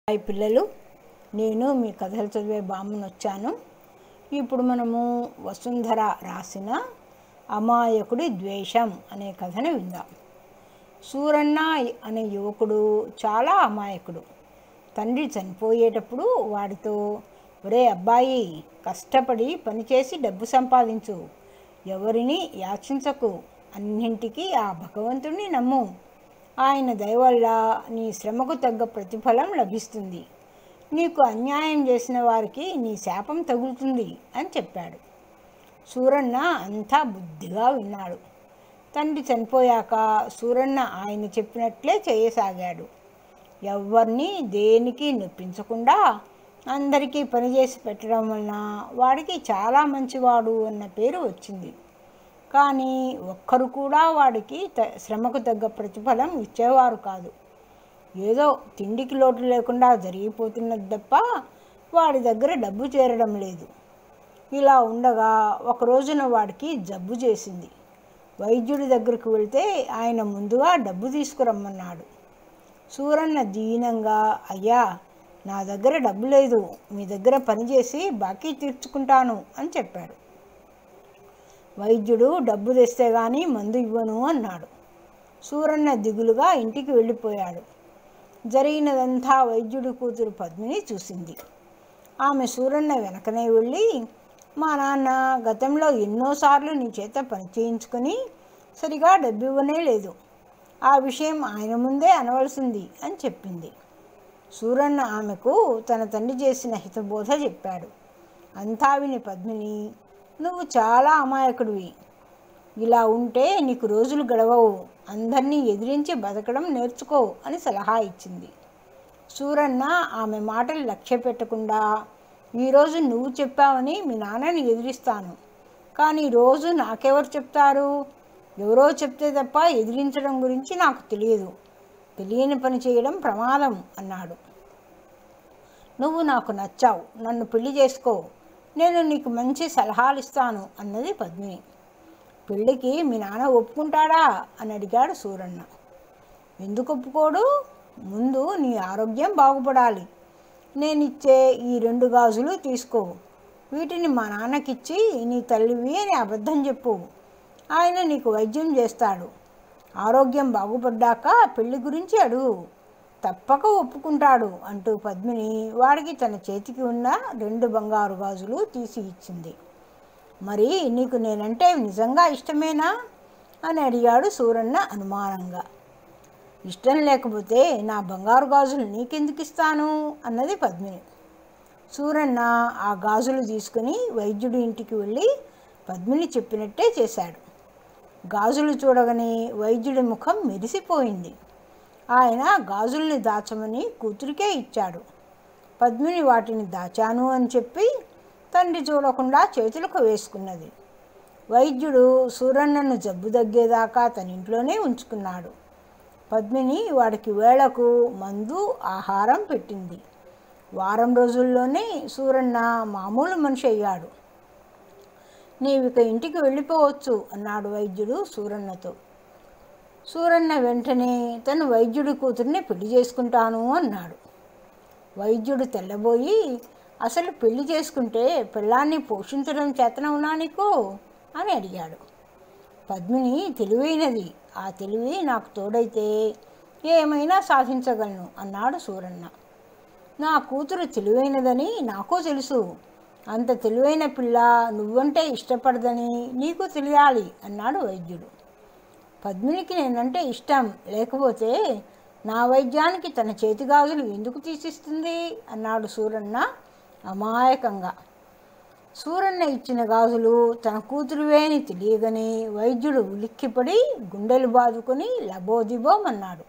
hi పిల్లలు నేను మీ కథలు చదివే బామ్మను వచ్చాను ఇప్పుడు మనము వసుంధర రాసిన అమాయకుడి ద్వేషం అనే కథను విందాం సూరన్న అనే యువకుడు చాలా అమాయకుడు తండ్రి చనిపోయేటప్పుడు వాడితో ఒరే అబ్బాయి కష్టపడి పనిచేసి డబ్బు సంపాదించు ఎవరిని యాచించకు అన్నింటికీ ఆ భగవంతుడిని నమ్ము ఆయన దయ వల్ల నీ శ్రమకు తగ్గ ప్రతిఫలం లభిస్తుంది నీకు అన్యాయం చేసిన వారికి నీ శాపం తగులుతుంది అని చెప్పాడు సూరన్న అంతా బుద్ధిగా విన్నాడు తండ్రి చనిపోయాక సూరన్న ఆయన చెప్పినట్లే చేయసాగాడు ఎవరిని దేనికి నొప్పించకుండా అందరికీ పనిచేసి పెట్టడం వలన వాడికి చాలా మంచివాడు అన్న పేరు వచ్చింది కానీ ఒక్కరు కూడా వాడికి త శ్రమకు తగ్గ ప్రతిఫలం ఇచ్చేవారు కాదు ఏదో తిండికి లోటు లేకుండా జరిగిపోతున్నది తప్ప వాడి దగ్గర డబ్బు చేరడం లేదు ఇలా ఉండగా ఒక రోజున వాడికి జబ్బు చేసింది వైద్యుడి దగ్గరకు వెళ్తే ఆయన ముందుగా డబ్బు తీసుకురమ్మన్నాడు సూరన్న దీనంగా అయ్యా నా దగ్గర డబ్బు లేదు మీ దగ్గర పనిచేసి బాకీ తీర్చుకుంటాను అని చెప్పాడు వైద్యుడు డబ్బు తెస్తే గాని మందు ఇవ్వను అన్నాడు సూరన్న దిగులుగా ఇంటికి వెళ్ళిపోయాడు జరిగినదంతా వైద్యుడి కూతురు పద్మిని చూసింది ఆమె సూరన్న వెనకనే వెళ్ళి మా నాన్న గతంలో ఎన్నోసార్లు నీ చేత పని చేయించుకొని సరిగా డబ్బు ఇవ్వనే లేదు ఆ విషయం ఆయన ముందే అనవలసింది అని చెప్పింది సూరన్న ఆమెకు తన తండ్రి చేసిన హితబోధ చెప్పాడు అంతా విని పద్మిని నువ్వు చాలా అమాయకుడివి ఇలా ఉంటే నీకు రోజులు గడవవు అందరినీ ఎదిరించి బతకడం నేర్చుకో అని సలహా ఇచ్చింది సూరన్న ఆమె మాటలు లక్ష్య పెట్టకుండా ఈరోజు నువ్వు చెప్పావని మీ నాన్నని ఎదిరిస్తాను కానీ రోజు నాకెవరు చెప్తారు ఎవరో చెప్తే తప్ప ఎదిరించడం గురించి నాకు తెలియదు తెలియని పని చేయడం ప్రమాదం అన్నాడు నువ్వు నాకు నచ్చావు నన్ను పెళ్లి చేసుకో నేను నీకు మంచి సలహాలు ఇస్తాను అన్నది పద్మిని పెళ్ళికి మీ నాన్న ఒప్పుకుంటాడా అని అడిగాడు సూరన్న ఎందుకు ఒప్పుకోడు ముందు నీ ఆరోగ్యం బాగుపడాలి నేనిచ్చే ఈ రెండు గాజులు తీసుకో వీటిని మా నాన్నకిచ్చి నీ తల్లివి అని అబద్ధం చెప్పు ఆయన నీకు వైద్యం చేస్తాడు ఆరోగ్యం బాగుపడ్డాక పెళ్లి గురించి అడుగు తప్పక ఒప్పుకుంటాడు అంటూ పద్మిని వాడికి తన చేతికి ఉన్న రెండు బంగారు గాజులు తీసి ఇచ్చింది మరి నీకు నేనంటే నిజంగా ఇష్టమేనా అని అడిగాడు సూరన్న అనుమానంగా ఇష్టం లేకపోతే నా బంగారు గాజులు నీకెందుకు ఇస్తాను అన్నది పద్మిని సూరన్న ఆ గాజులు తీసుకుని వైద్యుడి ఇంటికి వెళ్ళి పద్మిని చెప్పినట్టే చేశాడు గాజులు చూడగానే వైద్యుడి ముఖం మెరిసిపోయింది ఆయన గాజుల్ని దాచమని కూతురికే ఇచ్చాడు పద్మిని వాటిని దాచాను అని చెప్పి తండ్రి చూడకుండా చేతులకు వేసుకున్నది వైద్యుడు సూరన్నను జబ్బు తగ్గేదాకా తన ఇంట్లోనే ఉంచుకున్నాడు పద్మిని వాడికి వేళకు మందు ఆహారం పెట్టింది వారం రోజుల్లోనే సూరన్న మామూలు మనిషి అయ్యాడు నీవిక ఇంటికి వెళ్ళిపోవచ్చు అన్నాడు వైద్యుడు సూరన్నతో సూరన్న వెంటనే తను వైద్యుడి కూతుర్ని పెళ్లి చేసుకుంటాను అన్నాడు వైద్యుడు తెల్లబోయి అసలు పెళ్లి చేసుకుంటే పిల్లాన్ని పోషించడం చేతనవునా నీకు అని అడిగాడు పద్మిని తెలివైనది ఆ తెలివి నాకు తోడైతే ఏమైనా సాధించగలను అన్నాడు సూరన్న నా కూతురు తెలివైనదని నాకు తెలుసు అంత తెలివైన పిల్ల నువ్వంటే ఇష్టపడదని నీకు తెలియాలి అన్నాడు వైద్యుడు పద్మినికి నేనంటే ఇష్టం లేకపోతే నా వైద్యానికి తన చేతి గాజులు ఎందుకు తీసిస్తుంది అన్నాడు సూరన్న అమాయకంగా సూరన్న ఇచ్చిన గాజులు తన కూతురువే అని తెలియగానే వైద్యుడు ఉలిక్కిపడి గుండెలు బాదుకొని లబోదిబోమన్నాడు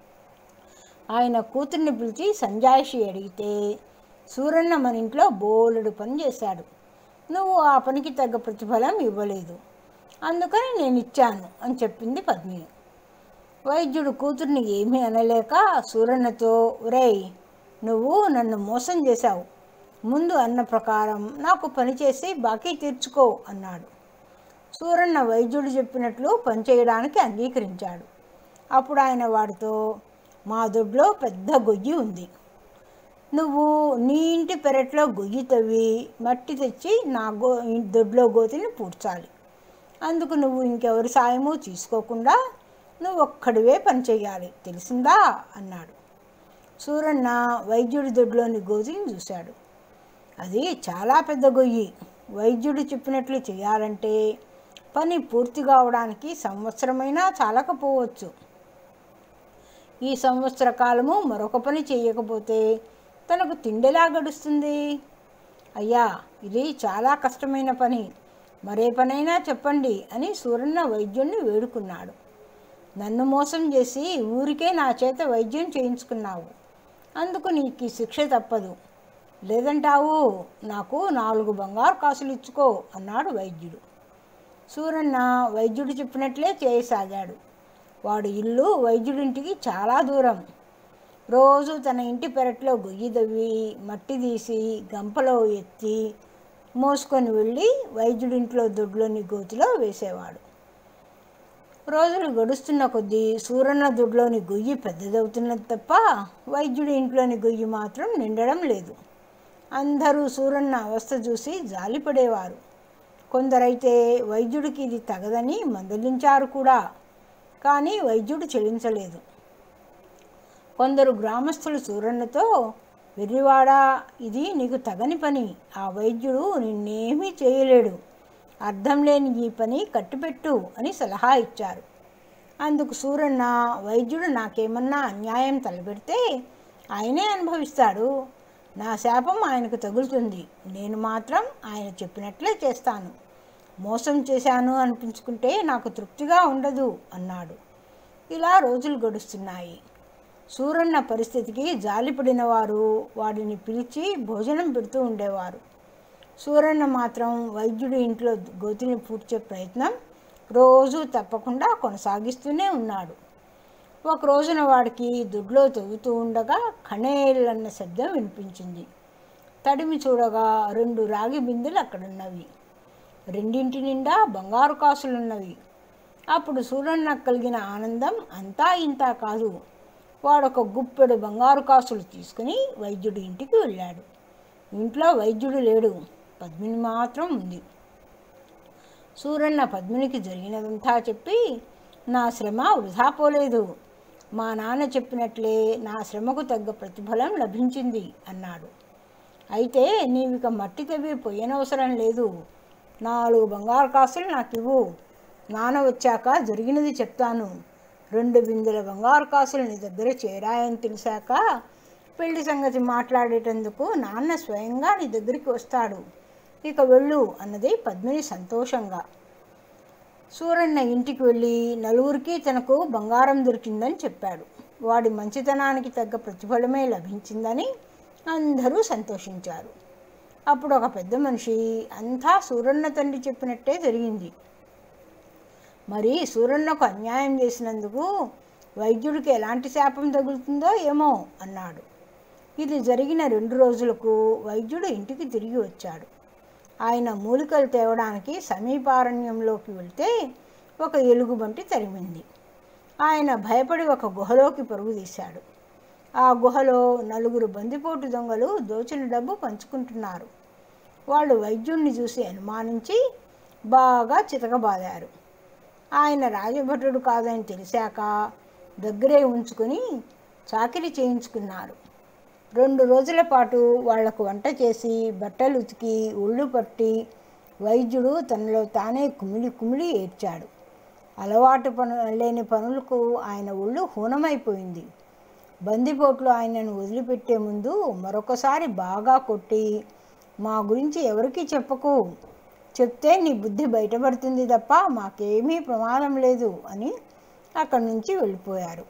ఆయన కూతుర్ని పిలిచి సంజాయిషి అడిగితే సూరన్న మన ఇంట్లో బోలెడు పని చేశాడు నువ్వు ఆ పనికి తగ్గ ప్రతిఫలం ఇవ్వలేదు అందుకని నేను ఇచ్చాను అని చెప్పింది పద్మిని వైద్యుడు కూతుర్ని ఏమీ అనలేక సూరన్నతో ఒరేయ్ నువ్వు నన్ను మోసం చేశావు ముందు అన్న ప్రకారం నాకు పనిచేసి బాకీ తీర్చుకో అన్నాడు సూరన్న వైద్యుడు చెప్పినట్లు పనిచేయడానికి అంగీకరించాడు అప్పుడు ఆయన వాడితో మా దొడ్లో పెద్ద గొయ్యి ఉంది నువ్వు నీ ఇంటి పెరట్లో గొయ్యి తవ్వి మట్టి తెచ్చి నా గో దొడ్లో గోతిని పూడ్చాలి అందుకు నువ్వు ఇంకెవరి సాయము తీసుకోకుండా నువ్వు ఒక్కడివే పని చెయ్యాలి తెలిసిందా అన్నాడు సూరన్న వైద్యుడి దొడ్లోని గోతిని చూశాడు అది చాలా పెద్ద గొయ్యి వైద్యుడు చెప్పినట్లు చేయాలంటే పని పూర్తి కావడానికి సంవత్సరమైనా చాలకపోవచ్చు ఈ సంవత్సర కాలము మరొక పని చేయకపోతే తనకు తిండెలా గడుస్తుంది అయ్యా ఇది చాలా కష్టమైన పని మరే పనైనా చెప్పండి అని సూరన్న వైద్యుణ్ణి వేడుకున్నాడు నన్ను మోసం చేసి ఊరికే నా చేత వైద్యం చేయించుకున్నావు అందుకు నీకు ఈ శిక్ష తప్పదు లేదంటావు నాకు నాలుగు బంగారు కాసులు ఇచ్చుకో అన్నాడు వైద్యుడు సూరన్న వైద్యుడు చెప్పినట్లే చేయసాగాడు వాడు ఇల్లు వైద్యుడింటికి చాలా దూరం రోజు తన ఇంటి పెరట్లో గొయ్యి దవ్వి మట్టి తీసి గంపలో ఎత్తి మోసుకొని వెళ్ళి వైద్యుడింట్లో దొడ్లోని గోతిలో వేసేవాడు రోజులు గడుస్తున్న కొద్దీ సూరన్న దొడ్లోని గొయ్యి పెద్దదవుతున్నది తప్ప వైద్యుడి ఇంట్లోని గొయ్యి మాత్రం నిండడం లేదు అందరూ సూరన్న అవస్థ చూసి జాలిపడేవారు కొందరైతే వైద్యుడికి ఇది తగదని మందలించారు కూడా కానీ వైద్యుడు చెల్లించలేదు కొందరు గ్రామస్తులు సూరన్నతో వెర్రివాడా ఇది నీకు తగని పని ఆ వైద్యుడు నిన్నేమీ చేయలేడు అర్థం లేని ఈ పని కట్టిపెట్టు అని సలహా ఇచ్చారు అందుకు సూరన్న వైద్యుడు నాకేమన్నా అన్యాయం తలపెడితే ఆయనే అనుభవిస్తాడు నా శాపం ఆయనకు తగులుతుంది నేను మాత్రం ఆయన చెప్పినట్లే చేస్తాను మోసం చేశాను అనిపించుకుంటే నాకు తృప్తిగా ఉండదు అన్నాడు ఇలా రోజులు గడుస్తున్నాయి సూరన్న పరిస్థితికి జాలిపడిన వారు వాడిని పిలిచి భోజనం పెడుతూ ఉండేవారు సూరన్న మాత్రం వైద్యుడి ఇంట్లో గోతిని పూడ్చే ప్రయత్నం రోజు తప్పకుండా కొనసాగిస్తూనే ఉన్నాడు ఒక రోజున వాడికి దొడ్లో తవ్వుతూ ఉండగా ఖణేలన్న శబ్దం వినిపించింది తడిమి చూడగా రెండు రాగి బిందెలు అక్కడున్నవి రెండింటి నిండా బంగారు కాసులున్నవి అప్పుడు సూరన్న కలిగిన ఆనందం అంతా ఇంతా కాదు వాడొక గుప్పెడు బంగారు కాసులు తీసుకుని వైద్యుడి ఇంటికి వెళ్ళాడు ఇంట్లో వైద్యుడు లేడు పద్మిని మాత్రం ఉంది సూరన్న పద్మినికి జరిగినదంతా చెప్పి నా శ్రమ వృధా పోలేదు మా నాన్న చెప్పినట్లే నా శ్రమకు తగ్గ ప్రతిఫలం లభించింది అన్నాడు అయితే నీవిక మట్టి తవ్వి పొయ్యనవసరం లేదు నాలుగు బంగారు కాసులు నాకు ఇవ్వు నాన్న వచ్చాక జరిగినది చెప్తాను రెండు బిందెల బంగారు కాసులు నీ దగ్గర చేరాయని తెలిసాక పెళ్లి సంగతి మాట్లాడేటందుకు నాన్న స్వయంగా నీ దగ్గరికి వస్తాడు ఇక వెళ్ళు అన్నది పద్మిని సంతోషంగా సూరన్న ఇంటికి వెళ్ళి నలుగురికి తనకు బంగారం దొరికిందని చెప్పాడు వాడి మంచితనానికి తగ్గ ప్రతిఫలమే లభించిందని అందరూ సంతోషించారు అప్పుడు ఒక పెద్ద మనిషి అంతా సూరన్న తండ్రి చెప్పినట్టే జరిగింది మరి సూరన్నకు అన్యాయం చేసినందుకు వైద్యుడికి ఎలాంటి శాపం తగులుతుందో ఏమో అన్నాడు ఇది జరిగిన రెండు రోజులకు వైద్యుడు ఇంటికి తిరిగి వచ్చాడు ఆయన మూలికలు తేవడానికి సమీపారణ్యంలోకి వెళ్తే ఒక ఎలుగుబంటి తరిమింది ఆయన భయపడి ఒక గుహలోకి పరుగు తీశాడు ఆ గుహలో నలుగురు బందిపోటు దొంగలు దోచిన డబ్బు పంచుకుంటున్నారు వాళ్ళు వైద్యుణ్ణి చూసి అనుమానించి బాగా చితకబాదారు ఆయన రాజభటుడు కాదని తెలిసాక దగ్గరే ఉంచుకొని చాకిరి చేయించుకున్నారు రెండు రోజుల పాటు వాళ్లకు వంట చేసి బట్టలు ఉతికి ఒళ్ళు పట్టి వైద్యుడు తనలో తానే కుమిలి కుమిలి ఏడ్చాడు అలవాటు పను లేని పనులకు ఆయన ఒళ్ళు హూనమైపోయింది బందిపోట్లు ఆయనను వదిలిపెట్టే ముందు మరొకసారి బాగా కొట్టి మా గురించి ఎవరికీ చెప్పకు చెప్తే నీ బుద్ధి బయటపడుతుంది తప్ప మాకేమీ ప్రమాదం లేదు అని అక్కడి నుంచి వెళ్ళిపోయారు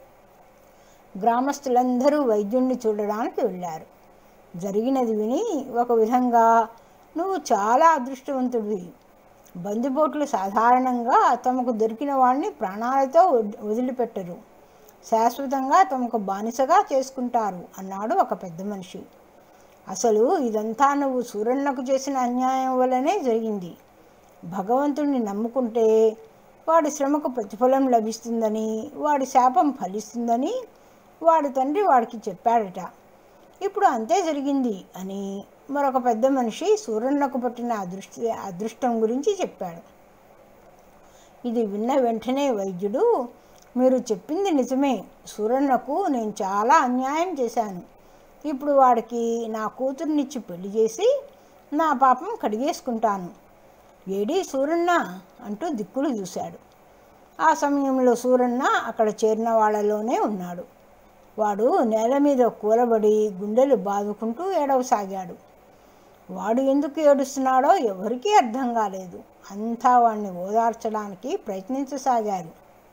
గ్రామస్తులందరూ వైద్యుణ్ణి చూడడానికి వెళ్ళారు జరిగినది విని ఒక విధంగా నువ్వు చాలా అదృష్టవంతుడివి బందిపోట్లు సాధారణంగా తమకు దొరికిన వాడిని ప్రాణాలతో వద్- వదిలిపెట్టరు శాశ్వతంగా తమకు బానిసగా చేసుకుంటారు అన్నాడు ఒక పెద్ద మనిషి అసలు ఇదంతా నువ్వు సూరన్నకు చేసిన అన్యాయం వల్లనే జరిగింది భగవంతుడిని నమ్ముకుంటే వాడి శ్రమకు ప్రతిఫలం లభిస్తుందని వాడి శాపం ఫలిస్తుందని వాడి తండ్రి వాడికి చెప్పాడట ఇప్పుడు అంతే జరిగింది అని మరొక పెద్ద మనిషి సూరన్నకు పట్టిన అదృష్ట అదృష్టం గురించి చెప్పాడు ఇది విన్న వెంటనే వైద్యుడు మీరు చెప్పింది నిజమే సూరన్నకు నేను చాలా అన్యాయం చేశాను ఇప్పుడు వాడికి నా కూతుర్నిచ్చి పెళ్లి చేసి నా పాపం కడిగేసుకుంటాను ఏడీ సూరన్న అంటూ దిక్కులు చూశాడు ఆ సమయంలో సూరన్న అక్కడ చేరిన వాళ్ళలోనే ఉన్నాడు వాడు నేల మీద కూలబడి గుండెలు బాదుకుంటూ ఏడవసాగాడు వాడు ఎందుకు ఏడుస్తున్నాడో ఎవరికీ అర్థం కాలేదు అంతా వాడిని ఓదార్చడానికి ప్రయత్నించసాగారు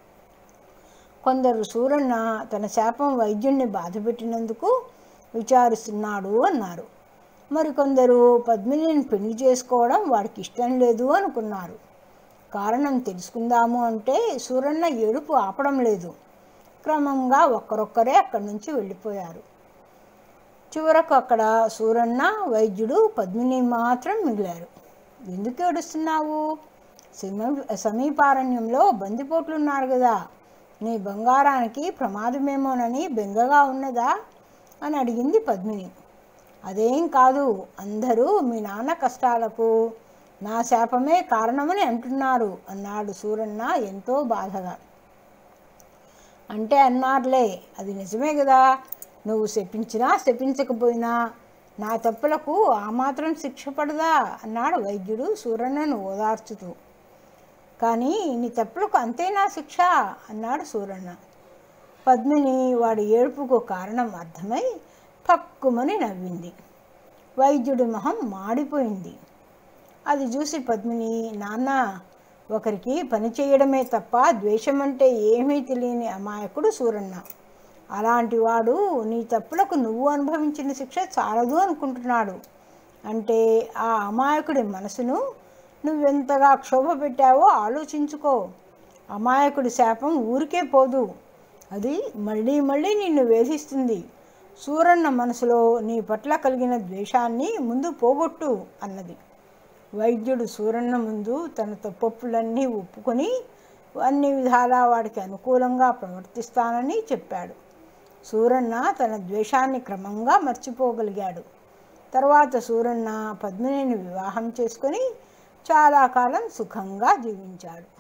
కొందరు సూరన్న తన శాపం వైద్యుణ్ణి బాధపెట్టినందుకు విచారిస్తున్నాడు అన్నారు మరికొందరు పద్మినిని పెళ్లి చేసుకోవడం వాడికి ఇష్టం లేదు అనుకున్నారు కారణం తెలుసుకుందాము అంటే సూరన్న ఏడుపు ఆపడం లేదు క్రమంగా ఒక్కరొక్కరే అక్కడి నుంచి వెళ్ళిపోయారు చివరకు అక్కడ సూరన్న వైద్యుడు పద్మిని మాత్రం మిగిలారు ఎందుకు ఏడుస్తున్నావు సమీ సమీపారణ్యంలో బందిపోట్లు ఉన్నారు కదా నీ బంగారానికి ప్రమాదమేమోనని బెంగగా ఉన్నదా అని అడిగింది పద్మిని అదేం కాదు అందరూ మీ నాన్న కష్టాలకు నా శాపమే కారణమని అంటున్నారు అన్నాడు సూరన్న ఎంతో బాధగా అంటే అన్నారులే అది నిజమే కదా నువ్వు శపించినా శపించకపోయినా నా తప్పులకు ఆ మాత్రం శిక్ష పడదా అన్నాడు వైద్యుడు సూరన్నను ఓదార్చుతూ కానీ నీ తప్పులకు అంతేనా శిక్ష అన్నాడు సూరన్న పద్మిని వాడి ఏడుపుకు కారణం అర్థమై పక్కుమని నవ్వింది వైద్యుడి మొహం మాడిపోయింది అది చూసి పద్మిని నాన్న ఒకరికి పని చేయడమే తప్ప ద్వేషం అంటే ఏమీ తెలియని అమాయకుడు సూరన్న అలాంటి వాడు నీ తప్పులకు నువ్వు అనుభవించిన శిక్ష చాలదు అనుకుంటున్నాడు అంటే ఆ అమాయకుడి మనసును నువ్వెంతగా క్షోభ పెట్టావో ఆలోచించుకో అమాయకుడి శాపం ఊరికే పోదు అది మళ్ళీ మళ్ళీ నిన్ను వేధిస్తుంది సూరన్న మనసులో నీ పట్ల కలిగిన ద్వేషాన్ని ముందు పోగొట్టు అన్నది వైద్యుడు సూరన్న ముందు తన తప్పొప్పులన్నీ ఒప్పుకొని అన్ని విధాలా వాడికి అనుకూలంగా ప్రవర్తిస్తానని చెప్పాడు సూరన్న తన ద్వేషాన్ని క్రమంగా మర్చిపోగలిగాడు తర్వాత సూరన్న పద్మినిని వివాహం చేసుకొని చాలా కాలం సుఖంగా జీవించాడు